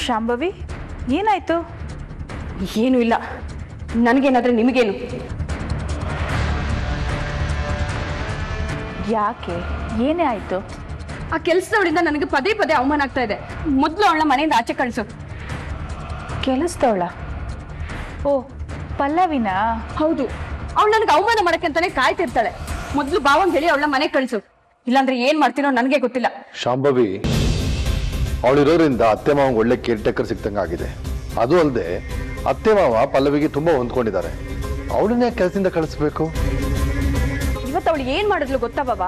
ಶಾಂಭವಿ ಏನಾಯ್ತು ಏನೂ ಇಲ್ಲ ನನಗೇನಾದ್ರೆ ನಿಮಗೇನು ಯಾಕೆ ಏನೇ ಆಯ್ತು ಆ ಕೆಲಸದವಳಿಂದ ನನಗೆ ಪದೇ ಪದೇ ಅವಮಾನ ಆಗ್ತಾ ಇದೆ ಮೊದಲು ಅವಳ ಮನೆಯಿಂದ ಆಚೆ ಕಳಿಸು ಕೆಲಸದವಳ ಓ ಪಲ್ಲವಿನಾ ಹೌದು ಅವಳು ನನಗೆ ಅವಮಾನ ಮಾಡಕ್ಕೆ ಅಂತಾನೆ ಕಾಯ್ತಿರ್ತಾಳೆ ಮೊದಲು ಬಾವಂಗ್ ಹೇಳಿ ಅವಳ ಮನೆಗೆ ಕಳಿಸು ಇಲ್ಲಾಂದ್ರೆ ಏನ್ ಮಾಡ್ತೀನೋ ನನಗೆ ಗೊತ್ತಿಲ್ಲ ಶಾಂಭವಿ ಅವಳಿರೋದ್ರಿಂದ ಅತ್ತೆ ಮಾವಂಗೆ ಒಳ್ಳೆ ಕೇರ್ ಟೇಕರ್ ಸಿಕ್ತಂಗಾಗಿದೆ ಅದು ಅಲ್ಲದೆ ಅತ್ತೆ ಮಾವ ಪಲ್ಲವಿಗೆ ತುಂಬಾ ಹೊಂದ್ಕೊಂಡಿದ್ದಾರೆ ಅವಳನ್ನೇ ಕೆಲಸದಿಂದ ಕಳಿಸ್ಬೇಕು ಇವತ್ತು ಅವಳು ಏನ್ ಮಾಡಿದ್ಲು ಗೊತ್ತಾ ಬಾಬಾ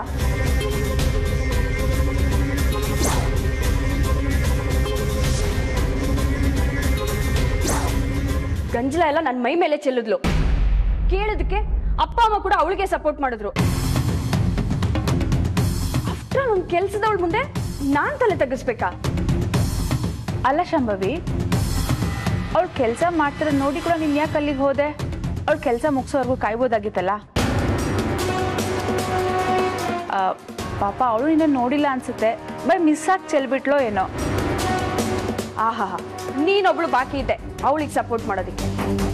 ಗಂಜಲ ಎಲ್ಲ ನನ್ನ ಮೈ ಮೇಲೆ ಚೆಲ್ಲಿದ್ಲು ಕೇಳಿದಕ್ಕೆ ಅಪ್ಪ ಅಮ್ಮ ಕೂಡ ಅವಳಿಗೆ ಸಪೋರ್ಟ್ ಮಾಡಿದ್ರು ಆಫ್ಟರ್ ಒಂದು ಕೆಲ್ಸದವಳ ಮುಂದೆ ನಾನ್ ತಲೆ ತಗ್ಗಿಸ್ಬೇಕಾ ಅಲ್ಲ ಶಾಂಭವಿ ಅವಳು ಕೆಲಸ ಮಾಡ್ತಿರೋದು ನೋಡಿ ಕೂಡ ನೀನು ಯಾಕೆ ಅಲ್ಲಿಗೆ ಹೋದೆ ಅವಳು ಕೆಲಸ ಮುಗಿಸೋವರೆಗೂ ಕಾಯ್ಬೋದಾಗಿತ್ತಲ್ಲ ಆ, ಪಾಪ ಅವಳು ನಿನ್ನ ನೋಡಿಲ್ಲ ಅನ್ಸುತ್ತೆ ಬೈ ಮಿಸ್ ಆಗಿ ಚೆಲ್ಬಿಟ್ಲೋ ಏನೋ ಆಹಾ ನೀನೊಬ್ಳು ಬಾಕಿ ಇದ್ದೆ ಅವಳಿಗೆ ಸಪೋರ್ಟ್ ಮಾಡೋದಕ್ಕೆ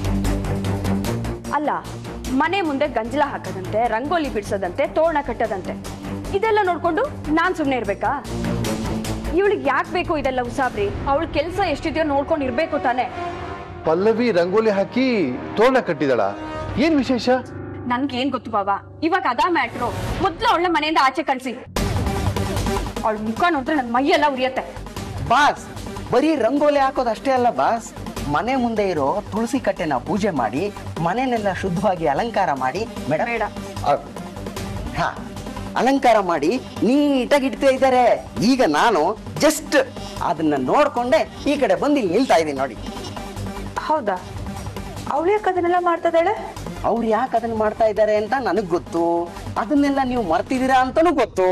ಅಲ್ಲ ಮನೆ ಮುಂದೆ ಗಂಜಲ ಹಾಕದಂತೆ ರಂಗೋಲಿ ಬಿಡ್ಸೋದಂತೆ ತೋರಣ ಕಟ್ಟದಂತೆ ಇದೆಲ್ಲ ನೋಡ್ಕೊಂಡು ನಾನ್ ಸುಮ್ಮನೆ ಇರ್ಬೇಕಾ ಇವಳಿಗೆ ಯಾಕೆ ಬೇಕು ಇದೆಲ್ಲ ಉಸಾಬ್ರಿ ಅವಳ ಕೆಲಸ ಎಷ್ಟಿದೆಯೋ ನೋಡ್ಕೊಂಡು ಇರ್ಬೇಕು ತಾನೆ ಪಲ್ಲವಿ ರಂಗೋಲಿ ಹಾಕಿ ತೋರಣ ಕಟ್ಟಿದಳ ಏನ್ ವಿಶೇಷ ನನ್ಗೆ ಏನ್ ಗೊತ್ತು ಬಾಬಾ ಇವಾಗ ಅದಾ ಮ್ಯಾಟ್ರು ಮೊದ್ಲು ಅವಳ ಮನೆಯಿಂದ ಆಚೆ ಕಳ್ಸಿ ಅವಳ ಮುಖ ನೋಡಿದ್ರೆ ನನ್ನ ಮೈಯೆಲ್ಲ ಉರಿಯತ್ತೆ ಬಾಸ್ ಬರೀ ರಂಗೋಲಿ ಹಾಕೋದು ಅಷ್ಟೇ ಅಲ್ಲ ಬಾಸ್ ಮನೆ ಮುಂದೆ ಇರೋ ತುಳಸಿ ಕಟ್ಟೆನ ಪೂಜೆ ಮಾಡಿ ಮನೆನೆಲ್ಲ ಶುದ್ಧವಾಗಿ ಅಲಂಕಾರ ಮಾಡಿ ಮೇಡಮ್ ಬೇಡ. ಹಾ ಅಲಂಕಾರ ಮಾಡಿ ನೀಟಾಗಿ ಇಡ್ತಾ ಇದ್ದಾರೆ ಈಗ ನಾನು ಜಸ್ಟ್ ಅದನ್ನ ನೋಡ್ಕೊಂಡೆ ಈ ಕಡೆ ಬಂದು ಇಲ್ಲಿ ನಿಲ್ತಾ ಇದ್ದೀನಿ ನೋಡಿ ಹೌದಾ ಅವಳು ಯಾಕೆ ಅದನ್ನೆಲ್ಲ ಮಾಡ್ತದಾಳೆ ಅವ್ರು ಯಾಕೆ ಅದನ್ನ ಮಾಡ್ತಾ ಇದ್ದಾರೆ ಅಂತ ನನಗ್ ಗೊತ್ತು ಅದನ್ನೆಲ್ಲ ನೀವು ಮರ್ತಿದ್ದೀರಾ ಅಂತಾನೂ ಗೊತ್ತು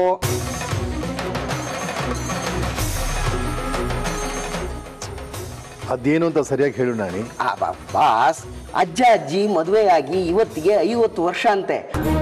ಅದೇನು ಅಂತ ಸರಿಯಾಗಿ ಹೇಳು ನಾನಿ ಆ ಬಾ- ಬಾಸ್ ಅಜ್ಜ ಅಜ್ಜಿ ಮದುವೆಯಾಗಿ ಇವತ್ತಿಗೆ ಐವತ್ತು ವರ್ಷ ಅಂತೆ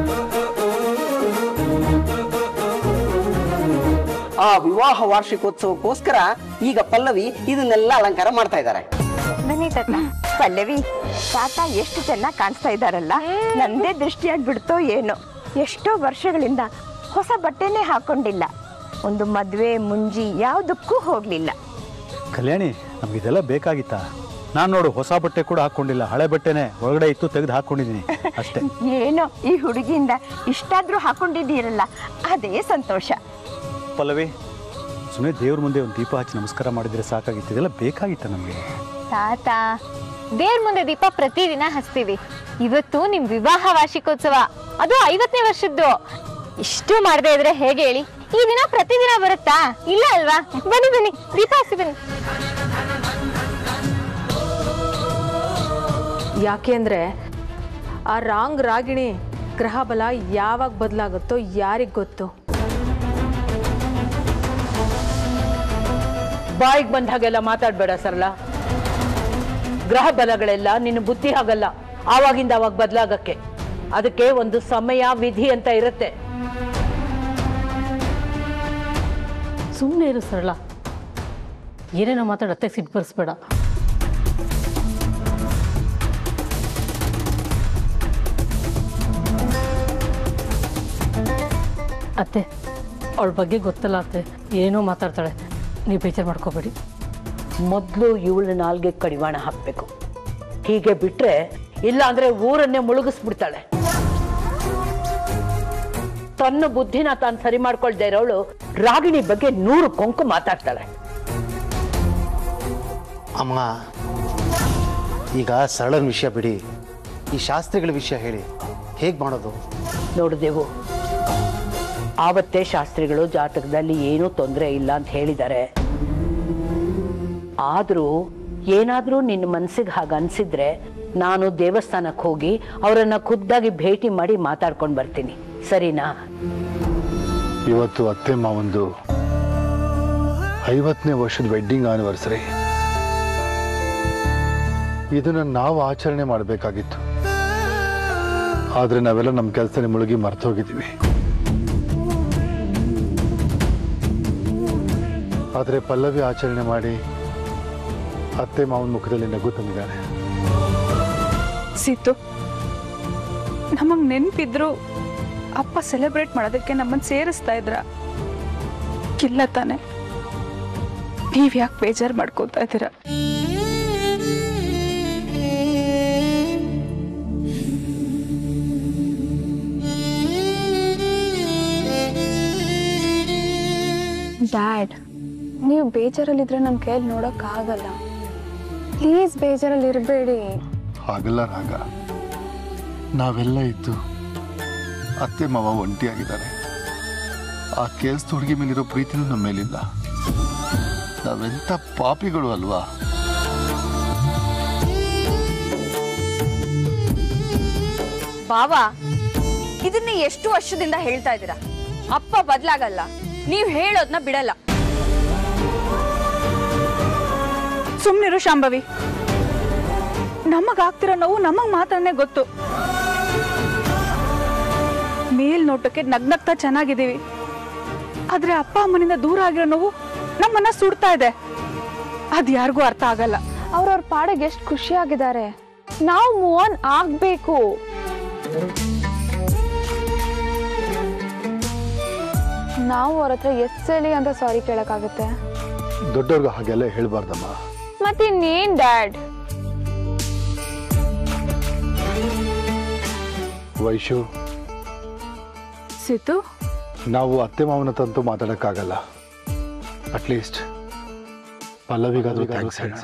ಆ ವಿವಾಹ ವಾರ್ಷಿಕೋತ್ಸವಕ್ಕೋಸ್ಕರ ಈಗ ಪಲ್ಲವಿ ಇದನ್ನೆಲ್ಲ ಅಲಂಕಾರ ಮಾಡ್ತಾ ಇದ್ದಾರೆ ಬನ್ನಿ ತಾತ ಪಲ್ಲವಿ ತಾತ ಎಷ್ಟು ಚೆನ್ನಾಗಿ ಕಾಣಿಸ್ತಾ ಇದ್ದಾರಲ್ಲ ನಂದೇ ದೃಷ್ಟಿಯಾಗ್ಬಿಡ್ತೋ ಏನೋ ಎಷ್ಟೋ ವರ್ಷಗಳಿಂದ ಹೊಸ ಬಟ್ಟೆನೇ ಹಾಕೊಂಡಿಲ್ಲ ಒಂದು ಮದುವೆ ಮುಂಜಿ ಯಾವುದಕ್ಕೂ ಹೋಗ್ಲಿಲ್ಲ ಕಲ್ಯಾಣಿ ನಮ್ಗೆ ಇದೆಲ್ಲ ಬೇಕಾಗಿತ್ತಾ ನಾನು ನೋಡು ಹೊಸ ಬಟ್ಟೆ ಕೂಡ ಹಾಕೊಂಡಿಲ್ಲ ಹಳೆ ಬಟ್ಟೆನೆ ಒಳಗಡೆ ಇತ್ತು ತೆಗೆದು ಹಾಕೊಂಡಿದ್ದೀನಿ ಅಷ್ಟೇ ಏನೋ ಈ ಹುಡುಗಿಯಿಂದ ಇಷ್ಟಾದ್ರೂ ಹಾಕೊಂಡಿದ್ದೀರಲ್ಲ ಅದೇ ಸಂತೋಷ ಪಲ್ಲವಿ ಸುಮ್ಮನೆ ದೇವ್ರ ಮುಂದೆ ಒಂದು ದೀಪ ಹಚ್ಚಿ ನಮಸ್ಕಾರ ಮಾಡಿದ್ರೆ ಸಾಕಾಗಿತ್ತು ಇದೆಲ್ಲ ಬೇಕಾಗಿತ್ತ ನಮಗೆ ತಾತ ದೇವ್ರ ಮುಂದೆ ದೀಪ ಪ್ರತಿದಿನ ಹಚ್ತೀವಿ ಇವತ್ತು ನಿಮ್ ವಿವಾಹ ವಾರ್ಷಿಕೋತ್ಸವ ಅದು ಐವತ್ತನೇ ವರ್ಷದ್ದು ಇಷ್ಟು ಮಾಡದೇ ಇದ್ರೆ ಹೇಗೆ ಹೇಳಿ ಈ ದಿನ ಪ್ರತಿದಿನ ಬರುತ್ತಾ ಇಲ್ಲ ಅಲ್ವಾ ಬನ್ನಿ ಬನ್ನಿ ದೀಪ ಹಚ್ಚಿ ಬನ್ನಿ ಯಾಕೆ ಅಂದರೆ ಆ ರಾಂಗ್ ರಾಗಿಣಿ ಗ್ರಹ ಬಲ ಯಾವಾಗ ಬದಲಾಗುತ್ತೋ ಯಾರಿಗೆ ಗೊತ್ತು ಬಾಯಿಗೆ ಬಂದ ಹಾಗೆಲ್ಲ ಮಾತಾಡಬೇಡ ಸರಳ ಗ್ರಹ ಬಲಗಳೆಲ್ಲ ನಿನ್ನ ಬುದ್ಧಿ ಹಾಗಲ್ಲ ಆವಾಗಿಂದ ಅವಾಗ ಬದಲಾಗಕ್ಕೆ ಅದಕ್ಕೆ ಒಂದು ಸಮಯ ವಿಧಿ ಅಂತ ಇರುತ್ತೆ ಸುಮ್ಮನೆ ಇರು ಸರಳ ಏನೇನೋ ಮಾತಾಡತ್ತೆ ಸಿಟ್ಟು ಬರ್ಸ್ಬೇಡ ಅತ್ತೆ ಅವಳ ಬಗ್ಗೆ ಗೊತ್ತಲ್ಲ ಅತ್ತೆ ಏನೋ ಮಾತಾಡ್ತಾಳೆ ನೀವು ಬೇಜಾರು ಮಾಡ್ಕೋಬೇಡಿ ಮೊದಲು ಇವಳ ನಾಲ್ಗೆ ಕಡಿವಾಣ ಹಾಕಬೇಕು ಹೀಗೆ ಬಿಟ್ರೆ ಇಲ್ಲ ಅಂದ್ರೆ ಊರನ್ನೇ ಮುಳುಗಿಸ್ಬಿಡ್ತಾಳೆ ತನ್ನ ಬುದ್ಧಿನ ತಾನು ಸರಿ ಮಾಡ್ಕೊಳ್ದೇ ಇರೋಳು ರಾಗಿಣಿ ಬಗ್ಗೆ ನೂರು ಕೊಂಕು ಮಾತಾಡ್ತಾಳೆ ಅಮ್ಮ ಈಗ ಸರಳನ ವಿಷಯ ಬಿಡಿ ಈ ಶಾಸ್ತ್ರಿಗಳ ವಿಷಯ ಹೇಳಿ ಹೇಗೆ ಮಾಡೋದು ನೋಡಿದೆವು ಆವತ್ತೇ ಶಾಸ್ತ್ರಿಗಳು ಜಾತಕದಲ್ಲಿ ಏನೂ ತೊಂದರೆ ಇಲ್ಲ ಅಂತ ಹೇಳಿದ್ದಾರೆ ಆದ್ರೂ ಏನಾದ್ರೂ ನಿನ್ನ ಮನ್ಸಿಗೆ ಹಾಗೆ ಅನ್ಸಿದ್ರೆ ನಾನು ದೇವಸ್ಥಾನಕ್ಕೆ ಹೋಗಿ ಅವರನ್ನ ಖುದ್ದಾಗಿ ಭೇಟಿ ಮಾಡಿ ಮಾತಾಡ್ಕೊಂಡು ಬರ್ತೀನಿ ಸರಿನಾ ಇವತ್ತು ಅತ್ತೆ ಮಾವಂದು ಐವತ್ತನೇ ವರ್ಷದ ವೆಡ್ಡಿಂಗ್ ಆನಿವರ್ಸರಿ ಇದನ್ನ ನಾವು ಆಚರಣೆ ಮಾಡಬೇಕಾಗಿತ್ತು ಆದ್ರೆ ನಾವೆಲ್ಲ ನಮ್ಮ ಕೆಲಸ ಮುಳುಗಿ ಮರ್ತೋಗಿದ್ದೀವಿ ಆದ್ರೆ ಪಲ್ಲವಿ ಆಚರಣೆ ಮಾಡಿ ಅತ್ತೆ ಮಾವನ ಮುಖದಲ್ಲಿ ನಗು ತಂದಿದ್ದಾಳೆ ಸೀತು ನಮಗ್ ನೆನ್ಪಿದ್ರು ಅಪ್ಪ ಸೆಲೆಬ್ರೇಟ್ ಮಾಡೋದಕ್ಕೆ ನಮ್ಮನ್ನ ಸೇರಿಸ್ತಾ ಇದ್ರ ಇಲ್ಲ ತಾನೆ ನೀವ್ ಯಾಕೆ ಬೇಜಾರು ಮಾಡ್ಕೋತಾ ಇದ್ದೀರಾ ಡ್ಯಾಡ್ ನೀವು ಬೇಜಾರಲ್ಲಿದ್ರೆ ನನ್ನ ಕೈಯಲ್ಲಿ ನೋಡೋಕ್ಕಾಗಲ್ಲ ಪ್ಲೀಸ್ ಬೇಜಾರಲ್ಲಿ ಇರಬೇಡಿ ಹಾಗಲ್ಲ ರಾಗ ನಾವೆಲ್ಲ ಇದ್ದು ಅತ್ತೆ ಮಾವ ಒಂಟಿಯಾಗಿದ್ದಾರೆ ಆ ಕೇಳ್ಸ್ದ ಹುಡುಗಿ ಮೇಲಿರೋ ಪ್ರೀತಿನೂ ನಮ್ಮ ಮೇಲಿಲ್ಲ ನಾವೆಂಥ ಪಾಪಿಗಳು ಅಲ್ವಾ ಬಾವಾ ಇದನ್ನ ಎಷ್ಟು ವರ್ಷದಿಂದ ಹೇಳ್ತಾ ಇದ್ದೀರಾ ಅಪ್ಪ ಬದ್ಲಾಗಲ್ಲ ನೀವ್ ಹೇಳೋದ್ನ ಬಿಡಲ್ಲ ಸುಮ್ನಿರು ಶಾಂಭವಿ ನಮಗಾಗ್ತಿರೋ ನೋವು ನಮಗ್ ಮಾತ್ರನೇ ಗೊತ್ತು ಮೇಲ್ನೋಟಕ್ಕೆ ನಗ್ನಗ್ತಾ ಚೆನ್ನಾಗಿದ್ದೀವಿ ಆದ್ರೆ ಅಪ್ಪ ಅಮ್ಮನಿಂದ ದೂರ ಆಗಿರೋ ನೋವು ನಮ್ಮನ್ನ ಸುಡ್ತಾ ಇದೆ ಅದ್ ಯಾರಿಗೂ ಅರ್ಥ ಆಗಲ್ಲ ಅವ್ರವ್ರ ಪಾಡಿಗೆ ಎಷ್ಟು ಖುಷಿಯಾಗಿದ್ದಾರೆ ನಾವು ಮೂವ್ ಆನ್ ಆಗ್ಬೇಕು ನಾವು ಅವ್ರ ಹತ್ರ ಎಷ್ಟ್ ಸಲಿ ಅಂತ ಸಾರಿ ಕೇಳಕ್ಕಾಗತ್ತೆ ದೊಡ್ಡವ್ರಿಗೆ ಹಾಗೆಲ್ಲ ಹೇಳ್ಬಾರ್ದಮ್ಮ ಮತ್ತಿನ್ನೇನ್ ಡ್ಯಾಡ್ ವೈಶು ಸಿತು ನಾವು ಅತ್ತೆ ಮಾವನ ತಂತು ಮಾತಾಡಕ್ಕಾಗಲ್ಲ ಅಟ್ಲೀಸ್ಟ್ ಪಲ್ಲವಿಗಾದ್ರೂ ಥ್ಯಾಂಕ್ಸ್ ಹೇಳೋಣ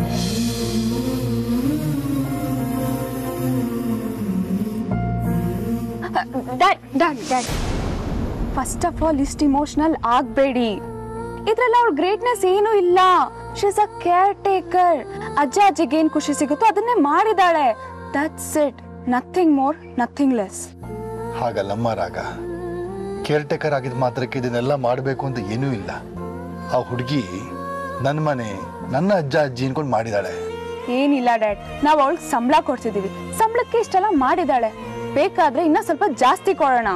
dad dad dad first of all ಇಷ್ಟು ಇಮೋಷನಲ್ ಆಗಬೇಡಿ ಇದ್ರಲ್ಲಿ ಅವ್ಳ ಗ್ರೇಟ್ನೆಸ್ ಏನೂ ಇಲ್ಲ ಶಿಸ್ ಅ ಕೇರ್ ಟೇಕರ್ ಅಜ್ಜ ಅಜ್ಜಿಗೆ ಏನ್ ಖುಷಿ ಸಿಗುತ್ತೋ ಅದನ್ನೇ ಮಾಡಿದಾಳೆ that's it nothing more nothing less ಹಾಗಲ್ಲಮ್ಮ ರಾಗ ಕೇರ್ ಟೇಕರ್ ಆಗಿದ ಮಾತ್ರಕ್ಕೆ ಇದನ್ನೆಲ್ಲ ಮಾಡಬೇಕು ಅಂತ ಏನೂ ಇಲ್ಲ ಆ ಹುಡುಗಿ ನನ್ನ ಮನೆ ನನ್ನ ಅಜ್ಜ ಅಜ್ಜಿ ಅನ್ಕೊಂಡು ಮಾಡಿದಾಳೆ ಏನಿಲ್ಲ ಡ್ಯಾಡ್ ನಾವು ಅವಳಿಗೆ ಸಂಬಳ ಕೊಡ್ತಿದೀವಿ ಸಂಬಳಕ್ಕೆ ಇಷ್ಟೆಲ್ಲ ಮಾಡಿದಾಳೆ ಬೇಕಾದ್ರೆ ಇನ್ನ ಸ್ವಲ್ಪ ಜಾಸ್ತಿ ಕೊಡೋಣ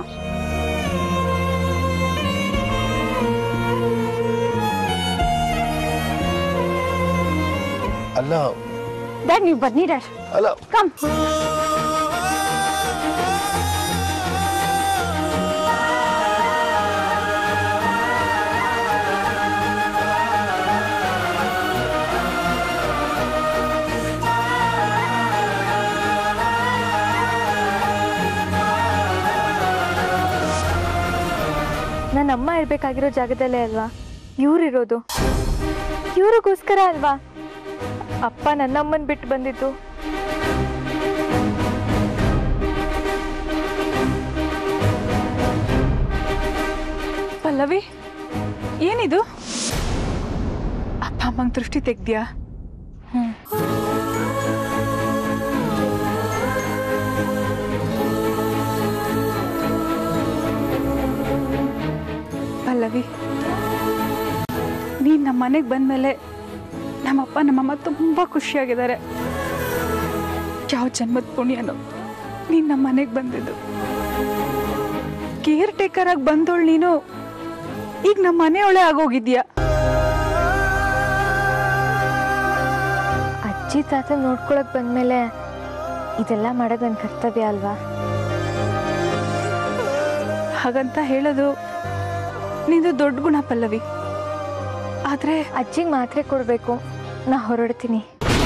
ಅಲ್ಲ ಡ್ಯಾಡ್ ನೀವು ಬನ್ನಿ ಡ್ಯಾಡ್ ಅಲ್ಲ ಕಮ್ ನನ್ನ ಅಮ್ಮ ಇರ್ಬೇಕಾಗಿರೋ ಜಾಗದಲ್ಲೇ ಅಲ್ವಾ ಇವ್ರಿರೋದು ಇವ್ರಿಗೋಸ್ಕರ ಅಲ್ವಾ ಅಪ್ಪ ನನ್ನಮ್ಮನ್ ಬಿಟ್ಟು ಬಂದಿದ್ದು ಪಲ್ಲವಿ ಏನಿದು ಅಪ್ಪ ಅಮ್ಮಂಗ್ ದೃಷ್ಟಿ ತೆಗ್ದ್ಯಾ ಪಲ್ಲವಿ ನೀನ್ ನಮ್ಮ ಮನೆಗೆ ಬಂದ್ಮೇಲೆ ನಮ್ಮಪ್ಪ ನಮ್ಮಮ್ಮ ತುಂಬಾ ಖುಷಿಯಾಗಿದ್ದಾರೆ ಯಾವ ಜನ್ಮದ ಪುಣ್ಯನೋ ನೀನ್ ನಮ್ಮ ಮನೆಗೆ ಬಂದಿದ್ದು ಕೇರ್ ಟೇಕರ್ ಆಗಿ ಬಂದೋಳು ನೀನು ಈಗ ನಮ್ಮ ಮನೆಯೊಳೆ ಆಗೋಗಿದ್ಯಾ ಅಜ್ಜಿ ತಾತ ನೋಡ್ಕೊಳಕ್ ಬಂದ್ಮೇಲೆ ಇದೆಲ್ಲ ಮಾಡೋದು ನನ್ನ ಕರ್ತವ್ಯ ಅಲ್ವಾ ಹಾಗಂತ ಹೇಳೋದು ನಿಂದು ದೊಡ್ಡ ಗುಣ ಪಲ್ಲವಿ ಆದ್ರೆ ಅಜ್ಜಿಗೆ ಮಾತ್ರೆ ಕೊಡಬೇಕು ನಾ ಹೊರಡ್ತೀನಿ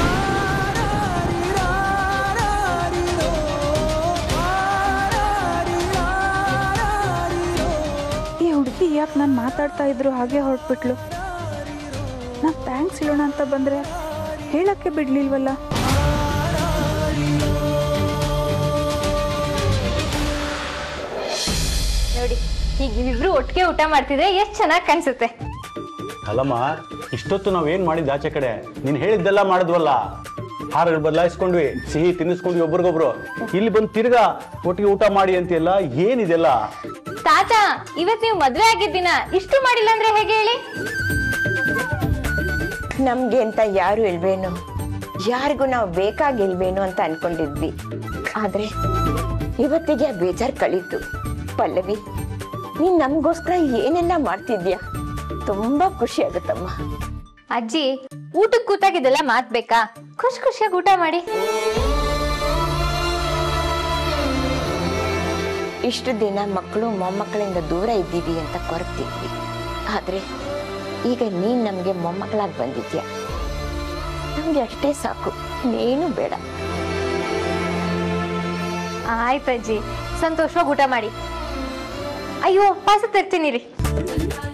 ಈ ಹುಡುಗಿ ಯಾಕೆ ನಾನು ಮಾತಾಡ್ತಾ ಇದ್ರು ಹಾಗೆ ಹೊರಟ್ಬಿಟ್ಲು ನಾನು ಥ್ಯಾಂಕ್ಸ್ ಹೇಳೋಣ ಅಂತ ಬಂದ್ರೆ ಹೇಳಕ್ಕೆ ಬಿಡ್ಲಿಲ್ವಲ್ಲ ನೋಡಿ ಈಗ ನೀವಿಬ್ರು ಒಟ್ಟಿಗೆ ಊಟ ಮಾಡ್ತಿದ್ರೆ ಎಷ್ಟು ಚೆನ್ನಾಗಿ ಕಾಣಿಸುತ್ತೆ ಅಲ್ಲಮ್ಮ ಇಷ್ಟೊತ್ತು ನಾವೇನ್ ಮಾಡಿದ್ದು ಆಚೆ ಕಡೆ ನೀನ್ ಹೇಳಿದ್ದೆಲ್ಲ ಮಾಡಿದ್ವಲ್ಲ ಹಾರಗಳು ಬದಲಾಯಿಸ್ಕೊಂಡ್ವಿ ಸಿಹಿ ತಿನ್ನಿಸ್ಕೊಂಡ್ವಿ ಒಬ್ರಿಗೊಬ್ರು ಇಲ್ಲಿ ಬಂದು ತಿರ್ಗಾ ಒಟ್ಟಿಗೆ ಊಟ ಮಾಡಿ ಅಂತೆಲ್ಲ ಏನಿದೆಲ್ಲ ತಾತ ಇವತ್ ನೀವು ಮದ್ವೆ ಆಗಿದ್ದಿನ ಇಷ್ಟು ಮಾಡಿಲ್ಲ ಅಂದ್ರೆ ಹೇಗೆ ಹೇಳಿ ನಮ್ಗೆ ಅಂತ ಯಾರು ಇಲ್ವೇನೋ ಯಾರಿಗೂ ನಾವು ಬೇಕಾಗಿಲ್ವೇನೋ ಅಂತ ಅನ್ಕೊಂಡಿದ್ವಿ ಆದ್ರೆ ಇವತ್ತಿಗೆ ಆ ಬೇಜಾರ್ ಕಳೀತು ಪಲ್ಲವಿ ನೀನ್ ನಮಗೋಸ್ಕರ ಏನೆಲ್ಲ ಮಾಡ್ತಿದ್ಯಾ ತುಂಬಾ ಖುಷಿ ಆಗುತ್ತಮ್ಮ ಅಜ್ಜಿ ಊಟಕ್ಕೆ ಕೂತಾಗಿದ್ದೆಲ್ಲ ಮಾತ್ ಬೇಕಾ ಖುಷಿ ಖುಷಿಯಾಗಿ ಊಟ ಮಾಡಿ ಇಷ್ಟು ದಿನ ಮಕ್ಕಳು ಮೊಮ್ಮಕ್ಕಳಿಂದ ದೂರ ಇದ್ದೀವಿ ಅಂತ ಕೊರಗ್ತಿದ್ವಿ ಆದ್ರೆ ಈಗ ನೀನ್ ನಮ್ಗೆ ಮೊಮ್ಮಕ್ಕಳಾಗಿ ಬಂದಿದ್ಯಾ ನಮ್ಗೆ ಅಷ್ಟೇ ಸಾಕು ನೀನು ಬೇಡ ಆಯ್ತಜ್ಜಿ ಸಂತೋಷವಾಗಿ ಊಟ ಮಾಡಿ ಅಯ್ಯೋ ಪಾಸ ತರ್ತೀನಿ ರೀ